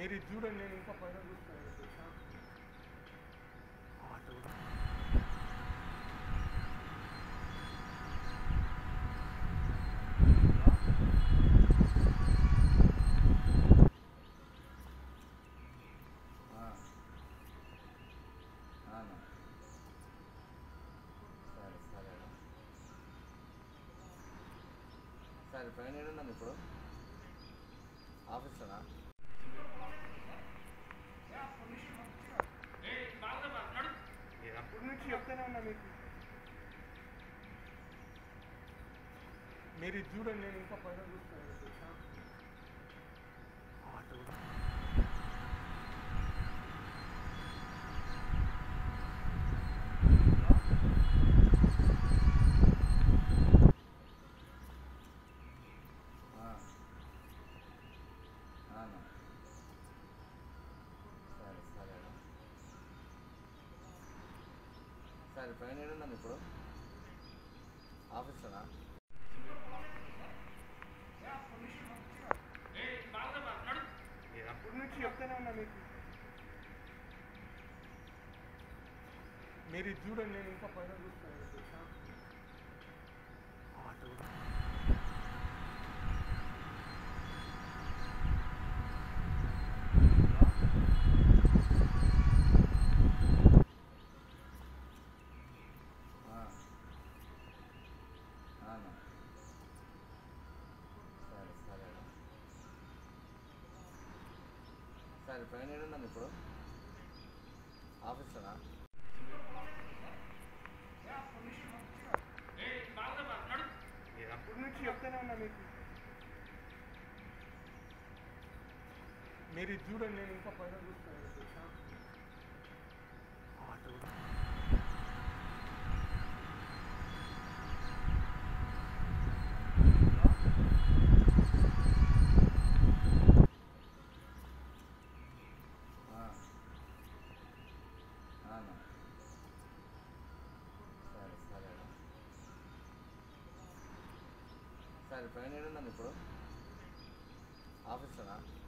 మీరు ఇది చూడండి నేను ఇంకా పైన చూస్తాను తెలుసా ఆ, చూడండి. ఆ. అవును సరే సరే సరే పైన ఏడున్నాం ఇప్పుడు ఆఫీస్లోనా నేను అప్పటి నుంచి చెప్తానే ఉన్నా మీకు మీరు ఇది చూడండి నేను ఇంకా పైన చూస్తాను తెలుసా ఆ, చూడండి. ఆ. అవును సరే సరే సరే పైన ఏడున్నాం ఇప్పుడు ఆఫీస్లోనా నేను అప్పటి నుంచి చెప్తానే ఉన్నా మీకు మీరు ఇది చూడండి నేను ఇంకా పైన చూస్తాను తెలుసా ఆ, చూడండి. ఆ. అవును సరే సరే సరే పైన ఏడున్నాం ఇప్పుడు ఆఫీస్లోనా నేను అప్పటి నుంచి చెప్తానే ఉన్నా మీకు సరే పైన ఏడున్నాం ఇప్పుడు ఆఫీస్లోనా సరే సరే సరే సరే పైన ఏడున్నాం ఇప్పుడు ఆఫీస్లోనా సరే సరే సరే నేను అప్పటి నుంచి చెప్తానే ఉన్నా మీకు మీరు ఇది చూడండి నేను ఇంకా పైన చూస్తాను తెలుసా ఆ, చూడండి. ఆ. అవును సరే సరే సరే పైన ఏడున్నాం ఇప్పుడు ఆఫీస్లోనా